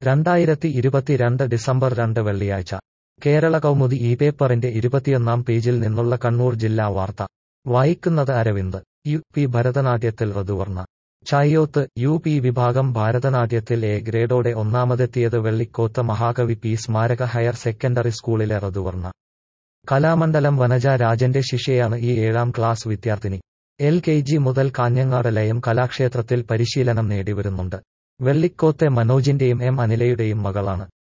രണ്ടായിരത്തി ഇരുപത്തിരണ്ട് ഡിസംബർ രണ്ട് വെള്ളിയാഴ്ച കേരള കൗമുദി ഈ പേപ്പറിന്റെ ഇരുപത്തിയൊന്നാം പേജിൽ നിന്നുള്ള കണ്ണൂർ ജില്ലാ വാർത്ത വായിക്കുന്നത് അരവിന്ദ് യു പി ഭരതനാട്യത്തിൽ ഋതുവർണ്ണ ചായോത്ത് യു പി വിഭാഗം ഭരതനാട്യത്തിൽ എ ഗ്രേഡോടെ ഒന്നാമതെത്തിയത് വെള്ളിക്കോത്ത് മഹാകവി പി സ്മാരക ഹയർ സെക്കൻഡറി സ്കൂളിലെ ഋതുവർണ്ണ കലാമണ്ഡലം വനജ രാജന്റെ ശിഷ്യയാണ് ഈ ഏഴാം ക്ലാസ് വിദ്യാർത്ഥിനി എൽ കെ ജി മുതൽ കാഞ്ഞങ്ങാട് ലയം കലാക്ഷേത്രത്തിൽ പരിശീലനം നേടിവരുന്നുണ്ട് വെള്ളിക്കോത്തെ മനോജിന്റെയും എം അനിലയുടെയും മകളാണ്